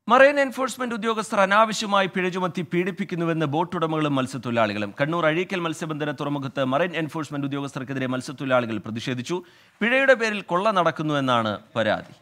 marine enforcement ഉദ്യോഗസ്ഥർ അനാവശ്യമായി പിഴ ചുമത്തി പീഡിപ്പിക്കുന്നുവെന്ന് ബോട്ടുടമകളും മത്സ്യത്തൊഴിലാളികളും കണ്ണൂർ അഴീക്കൽ മത്സ്യബന്ധന തുറമുഖത്ത് മറൈൻ എൻഫോഴ്സ്മെന്റ് ഉദ്യോഗസ്ഥർക്കെതിരെ മത്സ്യത്തൊഴിലാളികൾ പ്രതിഷേധിച്ചു പിഴയുടെ പേരിൽ കൊള്ള നടക്കുന്നുവെന്നാണ് പരാതി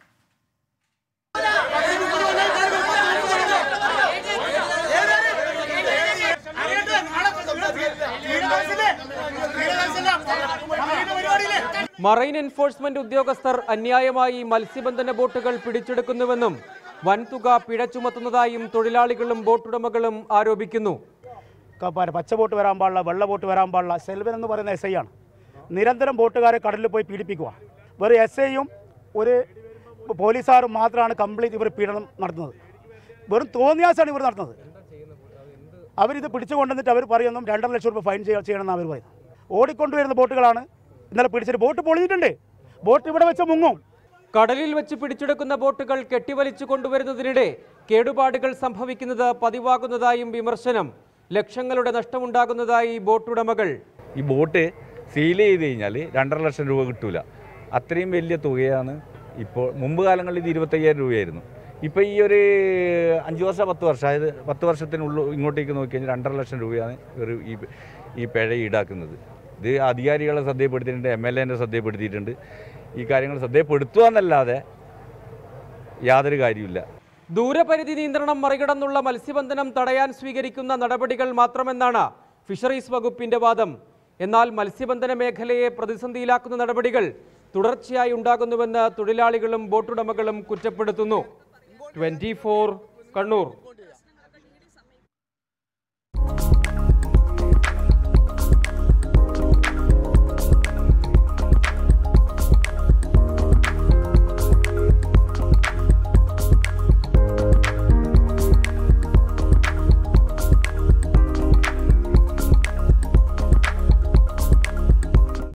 മറൈൻ എൻഫോഴ്സ്മെന്റ് ഉദ്യോഗസ്ഥർ അന്യായമായി മത്സ്യബന്ധന ബോട്ടുകൾ പിടിച്ചെടുക്കുന്നുവെന്നും വൻതുക പിഴ ചുമത്തുന്നതായും തൊഴിലാളികളും ബോട്ടുടമകളും ആരോപിക്കുന്നു ക- പ- പച്ച ബോട്ട് വരാൻ പാടില്ല വെള്ള ബോട്ട് വരാൻ പാടില്ല സെൽവൻ എന്ന് പറയുന്ന എസ് ഐ ആണ് നിരന്തരം ബോട്ടുകാരെ കടലിൽ പോയി പീഡിപ്പിക്കുക വെറും എസ് ഐയും ഒരു പോലീസുകാരും മാത്രമാണ് കംപ്ലീറ്റ് ഇവർ പീഡനം നടത്തുന്നത് വെറും തോന്നിയാസാണ് ഇവർ നടത്തുന്നത് അവരിത് പിടിച്ചു കൊണ്ടുവന്നിട്ട് അവർ പറയുന്നു രണ്ടര ലക്ഷം രൂപ ഫൈൻ ചെയ്യ- ചെയ്യണമെന്ന് അവർ പറയുന്നത് ഓടിക്കൊണ്ടുവരുന്ന ബോട്ടുകളാണ് ഇന്നലെ പിടിച്ചിട്ട് ബോട്ട് പൊളിഞ്ഞിട്ടുണ്ട് ബോട്ട് ഇവിടെ വെച്ച് മുങ്ങും കടലിൽ വെച്ച് പിടിച്ചെടുക്കുന്ന ബോട്ടുകൾ കെട്ടിവലിച്ചു കൊണ്ടുവരുന്നതിനിടെ കേടുപാടുകൾ സംഭവിക്കുന്നത് പതിവാകുന്നതായും വിമർശനം ലക്ഷങ്ങളുടെ നഷ്ടമുണ്ടാകുന്നതായി ബോട്ടുടമകൾ ഈ ബോട്ട് സീൽ ചെയ്ത് കഴിഞ്ഞാൽ രണ്ടര ലക്ഷം രൂപ കിട്ടൂല അത്രയും വലിയ തുകയാണ് ഇപ്പോൾ മുമ്പ് കാലങ്ങളിൽ ഇത് ഇരുപത്തയ്യായിരം രൂപയായിരുന്നു ഇപ്പോൾ ഈ ഒരു അഞ്ച് വർഷം പത്ത് വർഷം അതായത് പത്ത് വർഷത്തിനുള്ളിൽ ഇങ്ങോട്ടേക്ക് നോക്കി കഴിഞ്ഞാൽ രണ്ടര ലക്ഷം രൂപയാണ് ഒരു ഈ ഈ പിഴ ഈടാക്കുന്നത് ഇത് അധികാരികളെ ശ്രദ്ധയപ്പെടുത്തിയിട്ടുണ്ട് എം എൽ എൻ്റെ ശ്രദ്ധയപ്പെടുത്തിയിട്ടുണ്ട് ഈ കാര്യങ്ങൾ ശ്രദ്ധയപ്പെടുത്തുക എന്നല്ലാതെ യാതൊരു കാര്യമില്ല ദൂരപരിധി നിയന്ത്രണം മറികടന്നുള്ള മത്സ്യബന്ധനം തടയാൻ സ്വീകരിക്കുന്ന നടപടികൾ മാത്രമെന്നാണ് ഫിഷറീസ് വകുപ്പിന്റെ വാദം എന്നാൽ മത്സ്യബന്ധന മേഖലയെ പ്രതിസന്ധിയിലാക്കുന്ന നടപടികൾ തുടർച്ചയായി ഉണ്ടാകുന്നുവെന്ന് തൊഴിലാളികളും ബോട്ടുടമകളും കുറ്റപ്പെടുത്തുന്നു ട്വന്റി കണ്ണൂർ